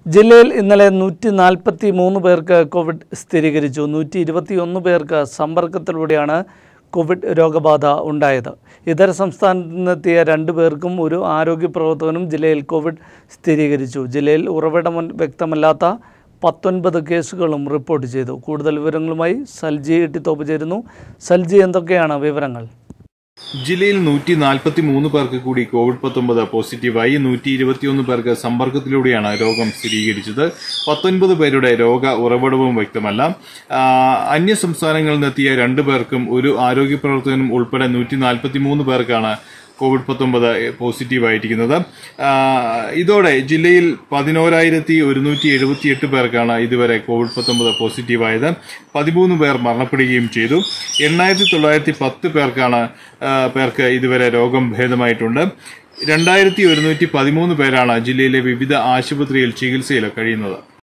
ജില്ലയിൽ ഇന്നലെ നൂറ്റി നാൽപ്പത്തി മൂന്ന് പേർക്ക് കോവിഡ് സ്ഥിരീകരിച്ചു നൂറ്റി ഇരുപത്തിയൊന്ന് പേർക്ക് സമ്പർക്കത്തിലൂടെയാണ് കോവിഡ് രോഗബാധ ഉണ്ടായത് ഇതര സംസ്ഥാനത്ത് നിന്നെത്തിയ രണ്ടു പേർക്കും ഒരു ആരോഗ്യ പ്രവർത്തകനും ജില്ലയിൽ കോവിഡ് സ്ഥിരീകരിച്ചു ജില്ലയിൽ ഉറവിടം വ്യക്തമല്ലാത്ത പത്തൊൻപത് കേസുകളും റിപ്പോർട്ട് ചെയ്തു കൂടുതൽ വിവരങ്ങളുമായി സൽജി ഇട്ടിത്തോപ്പ് ചേരുന്നു സൽജി എന്തൊക്കെയാണ് വിവരങ്ങൾ ജില്ലയിൽ നൂറ്റി നാൽപ്പത്തി മൂന്ന് പേർക്ക് കൂടി കോവിഡ് പത്തൊമ്പത് പോസിറ്റീവായി നൂറ്റി ഇരുപത്തിയൊന്ന് പേർക്ക് സമ്പർക്കത്തിലൂടെയാണ് രോഗം സ്ഥിരീകരിച്ചത് പത്തൊൻപത് പേരുടെ രോഗ ഉറവിടവും വ്യക്തമല്ല ആ, അന്യ സംസ്ഥാനങ്ങളിൽ നിന്നെത്തിയ രണ്ടു പേർക്കും ഒരു ആരോഗ്യ പ്രവർത്തകനും ഉൾപ്പെടെ നൂറ്റി നാൽപ്പത്തി മൂന്ന് പേർക്കാണ് കോവിഡ് പത്തൊമ്പത് പോസിറ്റീവായിരിക്കുന്നത് ആ, ഇതോടെ ജില്ലയിൽ പതിനോരായിരത്തി ഒരുന്നൂറ്റി എഴുപത്തിയെട്ട് പേർക്കാണ് ഇതുവരെ കോവിഡ് പത്തൊമ്പത് പോസിറ്റീവായത് പതിമൂന്ന് പേർ മരണപ്പെടുകയും ചെയ്തു എണ്ണായിരത്തി തൊള്ളായിരത്തി പത്ത് പേർക്കാണ് ആ, പേർക്ക് ഇതുവരെ രോഗം ഭേദമായിട്ടുണ്ട് രണ്ടായിരത്തി ഒരുന്നൂറ്റി പതിമൂന്ന് പേരാണ് ജില്ലയിലെ വിവിധ ആശുപത്രിയിൽ ചികിത്സയിൽ കഴിയുന്നത്